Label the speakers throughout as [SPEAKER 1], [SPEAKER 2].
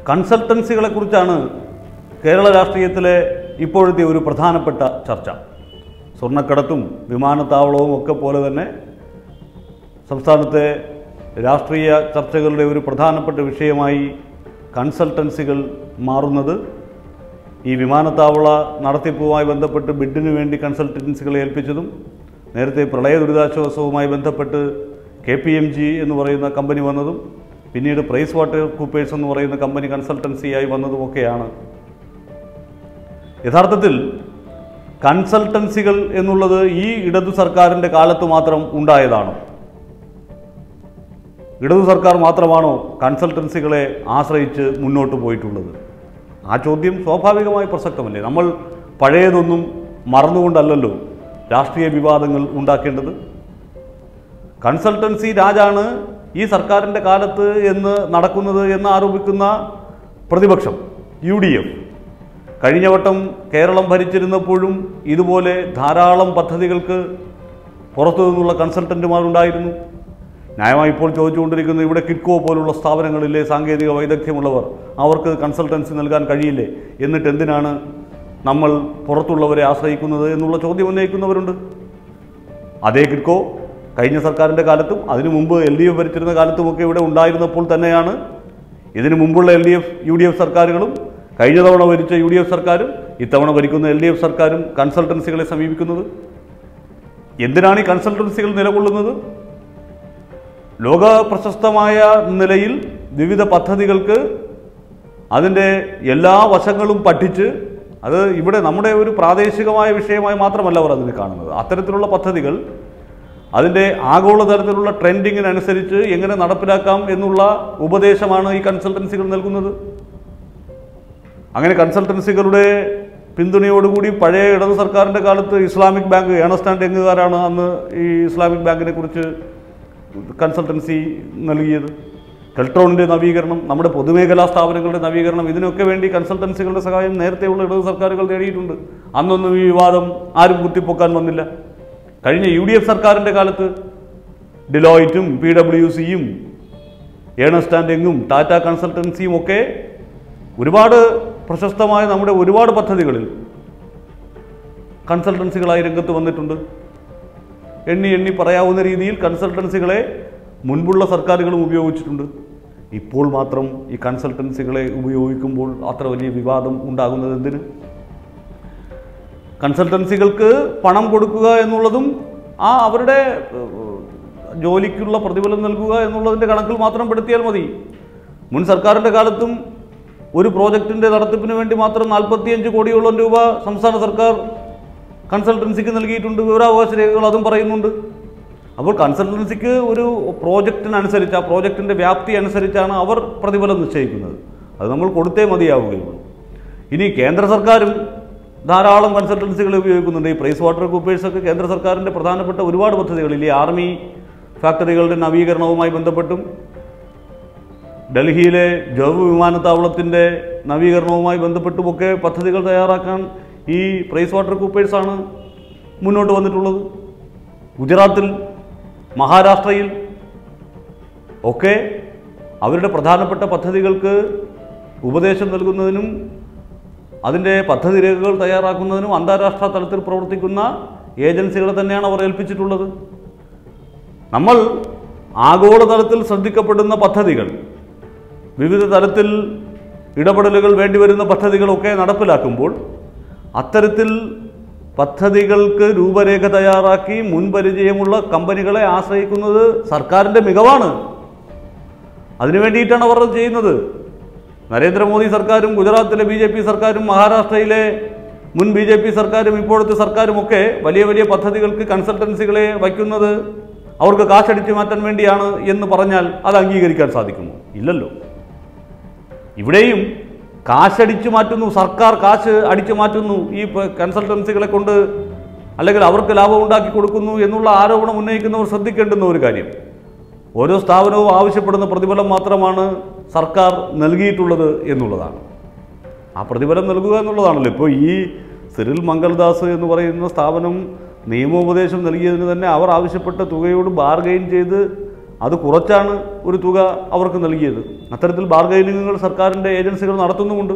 [SPEAKER 1] കൺസൾട്ടൻസികളെ കുറിച്ചാണ് കേരള രാഷ്ട്രീയത്തിലെ ഇപ്പോഴത്തെ ഒരു പ്രധാനപ്പെട്ട ചർച്ച സ്വർണ്ണക്കടത്തും വിമാനത്താവളവും ഒക്കെ പോലെ തന്നെ സംസ്ഥാനത്തെ രാഷ്ട്രീയ ചർച്ചകളുടെ ഒരു പ്രധാനപ്പെട്ട വിഷയമായി കൺസൾട്ടൻസികൾ മാറുന്നത് ഈ വിമാനത്താവള നടത്തിപ്പുമായി ബന്ധപ്പെട്ട് ബിഡിന് വേണ്ടി കൺസൾട്ടൻസികളെ ഏൽപ്പിച്ചതും നേരത്തെ പ്രളയ ദുരിതാശ്വാസവുമായി ബന്ധപ്പെട്ട് കെ പി എം ജി എന്ന് പറയുന്ന കമ്പനി വന്നതും പിന്നീട് പ്രൈസ് വാട്ടർ കൂപ്പേഴ്സ് എന്ന് പറയുന്ന കമ്പനി കൺസൾട്ടൻസിയായി വന്നതുമൊക്കെയാണ് യഥാർത്ഥത്തിൽ കൺസൾട്ടൻസികൾ എന്നുള്ളത് ഈ ഇടതു സർക്കാരിൻ്റെ കാലത്ത് മാത്രം ഉണ്ടായതാണോ ഇടതു സർക്കാർ മാത്രമാണോ കൺസൾട്ടൻസികളെ ആശ്രയിച്ച് മുന്നോട്ട് പോയിട്ടുള്ളത് ആ ചോദ്യം സ്വാഭാവികമായി പ്രസക്തമല്ലേ നമ്മൾ പഴയതൊന്നും മറന്നുകൊണ്ടല്ലല്ലോ രാഷ്ട്രീയ വിവാദങ്ങൾ ഉണ്ടാക്കേണ്ടത് കൺസൾട്ടൻസി രാജാണ് ഈ സർക്കാരിൻ്റെ കാലത്ത് എന്ന് നടക്കുന്നത് എന്ന് ആരോപിക്കുന്ന പ്രതിപക്ഷം യു ഡി എഫ് കഴിഞ്ഞ വട്ടം കേരളം ഭരിച്ചിരുന്നപ്പോഴും ഇതുപോലെ ധാരാളം പദ്ധതികൾക്ക് പുറത്തു നിന്നുള്ള കൺസൾട്ടൻറ്റുമാർ ഉണ്ടായിരുന്നു ന്യായമായി ഇപ്പോൾ ചോദിച്ചുകൊണ്ടിരിക്കുന്നത് ഇവിടെ കിറ്റ്കോ പോലുള്ള സ്ഥാപനങ്ങളിലെ സാങ്കേതിക വൈദഗ്ധ്യമുള്ളവർ അവർക്ക് കൺസൾട്ടൻസി നൽകാൻ കഴിയില്ലേ എന്നിട്ട് എന്തിനാണ് നമ്മൾ പുറത്തുള്ളവരെ ആശ്രയിക്കുന്നത് എന്നുള്ള ചോദ്യം ഉന്നയിക്കുന്നവരുണ്ട് അതേ കിറ്റ്കോ കഴിഞ്ഞ സർക്കാരിൻ്റെ കാലത്തും അതിനു മുമ്പ് എൽ ഡി എഫ് ഭരിച്ചിരുന്ന കാലത്തുമൊക്കെ ഇവിടെ ഉണ്ടായിരുന്നപ്പോൾ തന്നെയാണ് ഇതിനു മുമ്പുള്ള L D F U D F സർക്കാരുകളും കഴിഞ്ഞ തവണ ഭരിച്ച യു ഡി എഫ് സർക്കാരും ഇത്തവണ ഭരിക്കുന്ന എൽ ഡി എഫ് സർക്കാരും കൺസൾട്ടൻസികളെ സമീപിക്കുന്നത് എന്തിനാണ് ഈ കൺസൾട്ടൻസികൾ നിലകൊള്ളുന്നത് ലോക പ്രശസ്തമായ നിലയിൽ വിവിധ പദ്ധതികൾക്ക് അതിൻ്റെ എല്ലാ വശങ്ങളും പഠിച്ച് അത് ഇവിടെ നമ്മുടെ ഒരു പ്രാദേശികമായ വിഷയമായി മാത്രമല്ല അവർ അതിനെ കാണുന്നത് അത്തരത്തിലുള്ള പദ്ധതികൾ അതിൻ്റെ ആഗോളതലത്തിലുള്ള ട്രെൻഡിങ്ങിനനുസരിച്ച് എങ്ങനെ നടപ്പിലാക്കാം എന്നുള്ള ഉപദേശമാണ് ഈ കൺസൾട്ടൻസികൾ നൽകുന്നത് അങ്ങനെ കൺസൾട്ടൻസികളുടെ പിന്തുണയോടുകൂടി പഴയ ഇടതു സർക്കാരിൻ്റെ കാലത്ത് ഇസ്ലാമിക് ബാങ്ക് ഏണസ്റ്റ് ആൻഡ് യങ്ങുകാരാണ് അന്ന് ഈ ഇസ്ലാമിക് ബാങ്കിനെ കുറിച്ച് കൺസൾട്ടൻസി നൽകിയത് കെൽട്രോണിൻ്റെ നവീകരണം നമ്മുടെ പൊതുമേഖലാ സ്ഥാപനങ്ങളുടെ നവീകരണം ഇതിനൊക്കെ വേണ്ടി കൺസൾട്ടൻസികളുടെ സഹായം നേരത്തെയുള്ള ഇടതു സർക്കാരുകൾ നേടിയിട്ടുണ്ട് അന്നൊന്നും ഈ വിവാദം ആരും കുത്തിപ്പൊക്കാൻ വന്നില്ല കഴിഞ്ഞ യു ഡി എഫ് സർക്കാരിൻ്റെ കാലത്ത് ഡിലോയിറ്റും പി ഡബ്ല്യു സിയും ഏണസ്റ്റ് ആൻഡ് യങ്ങും ടാറ്റ കൺസൾട്ടൻസിയും ഒക്കെ ഒരുപാട് പ്രശസ്തമായ നമ്മുടെ ഒരുപാട് പദ്ധതികളിൽ കൺസൾട്ടൻസികളായി രംഗത്ത് വന്നിട്ടുണ്ട് എണ്ണി എണ്ണി പറയാവുന്ന രീതിയിൽ കൺസൾട്ടൻസികളെ മുൻപുള്ള സർക്കാരുകളും ഉപയോഗിച്ചിട്ടുണ്ട് ഇപ്പോൾ മാത്രം ഈ കൺസൾട്ടൻസികളെ ഉപയോഗിക്കുമ്പോൾ അത്ര വലിയ വിവാദം ഉണ്ടാകുന്നത് എന്തിന് കൺസൾട്ടൻസികൾക്ക് പണം കൊടുക്കുക എന്നുള്ളതും ആ അവരുടെ ഏഹ്, ജോലിക്കുള്ള പ്രതിഫലം നൽകുക എന്നുള്ളതിൻ്റെ കണക്കിൽ മാത്രം പെടുത്തിയാൽ മതി മുൻ സർക്കാരിൻ്റെ കാലത്തും ഒരു പ്രോജക്റ്റിൻ്റെ നടത്തിപ്പിന് വേണ്ടി മാത്രം നാൽപ്പത്തിയഞ്ച് കോടിയോളം രൂപ സംസ്ഥാന സർക്കാർ കൺസൾട്ടൻസിക്ക് നൽകിയിട്ടുണ്ട് വിവരാവകാശ രേഖകൾ അതും പറയുന്നുണ്ട് അപ്പോൾ കൺസൾട്ടൻസിക്ക് ഒരു പ്രോജക്റ്റിനനുസരിച്ച് ആ പ്രോജക്റ്റിൻ്റെ വ്യാപ്തി അനുസരിച്ചാണ് അവർ പ്രതിഫലം നിശ്ചയിക്കുന്നത് അത് നമ്മൾ കൊടുത്തേ മതിയാവുകയുള്ളൂ ഇനി കേന്ദ്ര സർക്കാരും ധാരാളം കൺസൾട്ടൻസികളെ ഉപയോഗിക്കുന്നുണ്ട് ഈ പ്രൈസ് വാട്ടർ കൂപ്പേഴ്സൊക്കെ കേന്ദ്ര സർക്കാരിൻ്റെ പ്രധാനപ്പെട്ട ഒരുപാട് പദ്ധതികളിൽ ഈ ആർമി ഫാക്ടറികളുടെ നവീകരണവുമായി ബന്ധപ്പെട്ടും ഡൽഹിയിലെ ജവ് വിമാനത്താവളത്തിൻ്റെ നവീകരണവുമായി ബന്ധപ്പെട്ടുമൊക്കെ പദ്ധതികൾ തയ്യാറാക്കാൻ ഈ പ്രൈസ് വാട്ടർ കൂപ്പേഴ്സാണ് മുന്നോട്ട് വന്നിട്ടുള്ളത് ഗുജറാത്തിൽ മഹാരാഷ്ട്രയിൽ ഒക്കെ അവരുടെ പ്രധാനപ്പെട്ട പദ്ധതികൾക്ക് ഉപദേശം നൽകുന്നതിനും അതിൻ്റെ പദ്ധതി രേഖകൾ തയ്യാറാക്കുന്നതിനും അന്താരാഷ്ട്ര തലത്തിൽ പ്രവർത്തിക്കുന്ന ഏജൻസികളെ തന്നെയാണ് അവർ ഏൽപ്പിച്ചിട്ടുള്ളത് നമ്മൾ ആഗോളതലത്തിൽ ശ്രദ്ധിക്കപ്പെടുന്ന പദ്ധതികൾ വിവിധ തലത്തിൽ ഇടപെടലുകൾ വേണ്ടിവരുന്ന പദ്ധതികളൊക്കെ നടപ്പിലാക്കുമ്പോൾ അത്തരത്തിൽ പദ്ധതികൾക്ക് രൂപരേഖ തയ്യാറാക്കി മുൻപരിചയമുള്ള കമ്പനികളെ ആശ്രയിക്കുന്നത് സർക്കാരിൻ്റെ മികവാണ് അതിനു വേണ്ടിയിട്ടാണ് അവർ അത് ചെയ്യുന്നത് നരേന്ദ്രമോദി സർക്കാരും ഗുജറാത്തിലെ ബി ജെ പി സർക്കാരും മഹാരാഷ്ട്രയിലെ മുൻ ബി ജെ പി സർക്കാരും ഇപ്പോഴത്തെ സർക്കാരുമൊക്കെ വലിയ വലിയ പദ്ധതികൾക്ക് കൺസൾട്ടൻസികളെ വയ്ക്കുന്നത് അവർക്ക് കാശടിച്ചു മാറ്റാൻ വേണ്ടിയാണ് എന്ന് പറഞ്ഞാൽ അത് അംഗീകരിക്കാൻ സാധിക്കുമോ ഇല്ലല്ലോ ഇവിടെയും കാശടിച്ചു മാറ്റുന്നു സർക്കാർ കാശ് അടിച്ചു മാറ്റുന്നു ഈ പ- കൺസൾട്ടൻസികളെ കൊണ്ട് അല്ലെങ്കിൽ അവർക്ക് ലാഭം ഉണ്ടാക്കി കൊടുക്കുന്നു എന്നുള്ള ആരോപണം ഉന്നയിക്കുന്നവർ ശ്രദ്ധിക്കേണ്ടുന്ന ഒരു കാര്യം ഓരോ സ്ഥാപനവും ആവശ്യപ്പെടുന്ന പ്രതിഫലം മാത്രമാണ് സർക്കാർ നൽകിയിട്ടുള്ളത് എന്നുള്ളതാണ് ആ പ്രതിഫലം നൽകുക എന്നുള്ളതാണല്ലോ ഇപ്പോൾ ഈ സിറിൽ മംഗൾദാസ് എന്ന് പറയുന്ന സ്ഥാപനം നിയമോപദേശം നൽകിയതിന് തന്നെ അവർ ആവശ്യപ്പെട്ട തുകയോട് ബാർഗെയിൻ ചെയ്ത് അത് കുറച്ചാണ് ഒരു തുക അവർക്ക് നൽകിയത് അത്തരത്തിൽ ബാർഗൈനിങ്ങുകൾ സർക്കാരിൻ്റെ ഏജൻസികൾ നടത്തുന്നുമുണ്ട്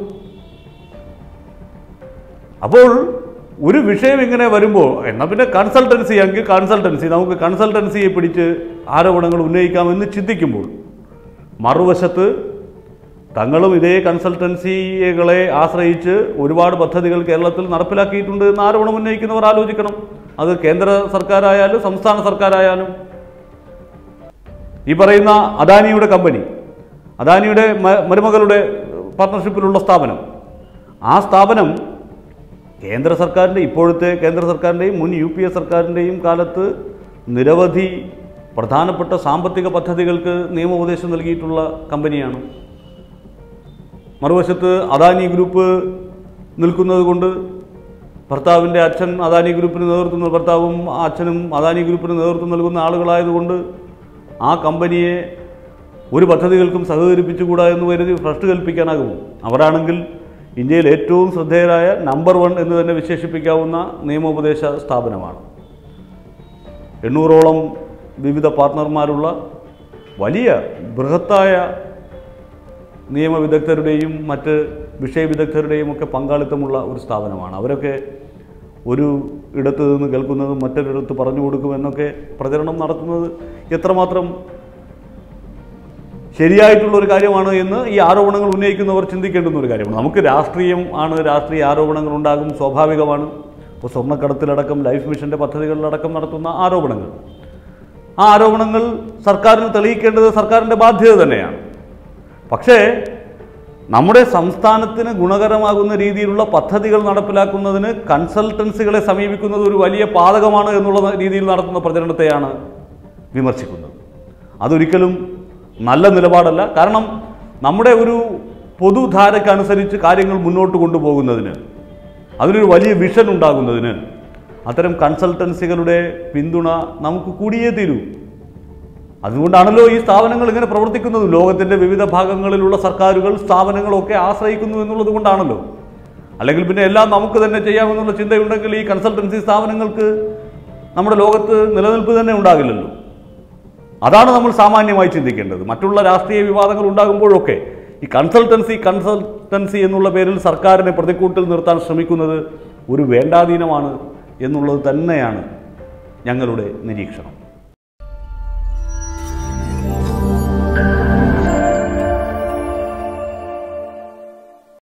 [SPEAKER 1] അപ്പോൾ ഒരു വിഷയം ഇങ്ങനെ വരുമ്പോൾ എന്നാൽ പിന്നെ കൺസൾട്ടൻസി എങ്കിൽ കൺസൾട്ടൻസി നമുക്ക് കൺസൾട്ടൻസിയെ പിടിച്ച് ആരോപണങ്ങൾ ഉന്നയിക്കാമെന്ന് ചിന്തിക്കുമ്പോൾ മറുവശത്ത് തങ്ങളും ഇതേ കൺസൾട്ടൻസികളെ ആശ്രയിച്ച് ഒരുപാട് പദ്ധതികൾ കേരളത്തിൽ നടപ്പിലാക്കിയിട്ടുണ്ട് എന്ന് ആരോപണം ഉന്നയിക്കുന്നവർ ആലോചിക്കണം അത് കേന്ദ്ര സർക്കാരായാലും സംസ്ഥാന സർക്കാരായാലും ഈ പറയുന്ന അദാനിയുടെ കമ്പനി അദാനിയുടെ മ- മരുമകളുടെ പാർട്ട്ണർഷിപ്പിലുള്ള സ്ഥാപനം ആ സ്ഥാപനം കേന്ദ്ര സർക്കാരിൻ്റെ ഇപ്പോഴത്തെ കേന്ദ്ര സർക്കാരിൻ്റെയും മുൻ യു പി എ സർക്കാരിൻ്റെയും കാലത്ത് നിരവധി പ്രധാനപ്പെട്ട സാമ്പത്തിക പദ്ധതികൾക്ക് നിയമോപദേശം നൽകിയിട്ടുള്ള കമ്പനിയാണ് മറുവശത്ത് അദാനി ഗ്രൂപ്പ് നിൽക്കുന്നത് കൊണ്ട് ഭർത്താവിൻ്റെ അച്ഛൻ അദാനി ഗ്രൂപ്പിന് നേതൃത്വം നൽ- ഭർത്താവും അച്ഛനും അദാനി ഗ്രൂപ്പിന് നേതൃത്വം നൽകുന്ന ആളുകളായതുകൊണ്ട് ആ കമ്പനിയെ ഒരു പദ്ധതികൾക്കും സഹകരിപ്പിച്ചുകൂടാ എന്ന് കരുതി ഭ്രഷ്ട് കൽപ്പിക്കാനാകുമോ അവരാണെങ്കിൽ ഇന്ത്യയിൽ ഏറ്റവും ശ്രദ്ധേയരായ നമ്പർ വൺ എന്ന് തന്നെ വിശേഷിപ്പിക്കാവുന്ന നിയമോപദേശ സ്ഥാപനമാണ് എണ്ണൂറോളം വിവിധ പാർട്ട്ണർമാരുള്ള വലിയ ബൃഹത്തായ നിയമവിദഗ്ധരുടെയും മറ്റ് വിഷയവിദഗ്ധരുടെയും ഒക്കെ പങ്കാളിത്തമുള്ള ഒരു സ്ഥാപനമാണ് അവരൊക്കെ ഒരു ഇടത്ത് നിന്ന് കേൾക്കുന്നതും മറ്റൊരിടത്ത് പറഞ്ഞു കൊടുക്കുമെന്നൊക്കെ പ്രചരണം നടത്തുന്നത് എത്രമാത്രം ശരിയായിട്ടുള്ള ഒരു കാര്യമാണ് എന്ന് ഈ ആരോപണങ്ങൾ ഉന്നയിക്കുന്നവർ ചിന്തിക്കേണ്ടുന്ന ഒരു കാര്യമാണ് നമുക്ക് രാഷ്ട്രീയം ആണ് രാഷ്ട്രീയ ആരോപണങ്ങൾ ഉണ്ടാകും സ്വാഭാവികമാണ് ഇപ്പോൾ സ്വർണ്ണക്കടത്തിലടക്കം ലൈഫ് മിഷൻ്റെ പദ്ധതികളിലടക്കം നടത്തുന്ന ആരോപണങ്ങൾ ആ ആരോപണങ്ങൾ സർക്കാരിന് തെളിയിക്കേണ്ടത് സർക്കാരിൻ്റെ ബാധ്യത തന്നെയാണ് പക്ഷേ നമ്മുടെ സംസ്ഥാനത്തിന് ഗുണകരമാകുന്ന രീതിയിലുള്ള പദ്ധതികൾ നടപ്പിലാക്കുന്നതിന് കൺസൾട്ടൻസികളെ സമീപിക്കുന്നത് ഒരു വലിയ പാതകമാണ് എന്നുള്ള രീതിയിൽ നടത്തുന്ന പ്രചരണത്തെയാണ് വിമർശിക്കുന്നത് അതൊരിക്കലും നല്ല നിലപാടല്ല കാരണം നമ്മുടെ ഒരു പൊതുധാരക്കനുസരിച്ച് കാര്യങ്ങൾ മുന്നോട്ട് കൊണ്ടുപോകുന്നതിന് അതിനൊരു വലിയ വിഷൻ ഉണ്ടാകുന്നതിന് അത്തരം കൺസൾട്ടൻസികളുടെ പിന്തുണ നമുക്ക് കൂടിയേ തീരൂ അതുകൊണ്ടാണല്ലോ ഈ സ്ഥാപനങ്ങൾ ഇങ്ങനെ പ്രവർത്തിക്കുന്നത് ലോകത്തിൻ്റെ വിവിധ ഭാഗങ്ങളിലുള്ള സർക്കാരുകൾ സ്ഥാപനങ്ങളൊക്കെ ആശ്രയിക്കുന്നു എന്നുള്ളത് കൊണ്ടാണല്ലോ അല്ലെങ്കിൽ പിന്നെ എല്ലാം നമുക്ക് തന്നെ ചെയ്യാമെന്നുള്ള ചിന്തയുണ്ടെങ്കിൽ ഈ കൺസൾട്ടൻസി സ്ഥാപനങ്ങൾക്ക് നമ്മുടെ ലോകത്ത് നിലനിൽപ്പ് തന്നെ ഉണ്ടാകില്ലല്ലോ അതാണ് നമ്മൾ സാമാന്യമായി ചിന്തിക്കേണ്ടത് മറ്റുള്ള രാഷ്ട്രീയ വിവാദങ്ങൾ ഉണ്ടാകുമ്പോഴൊക്കെ ഈ കൺസൾട്ടൻസി കൺസൾട്ടൻസി എന്നുള്ള പേരിൽ സർക്കാരിനെ പ്രതിക്കൂട്ടിൽ നിർത്താൻ ശ്രമിക്കുന്നത് ഒരു വേണ്ടാധീനമാണ് എന്നുള്ളത് തന്നെയാണ് ഞങ്ങളുടെ നിരീക്ഷണം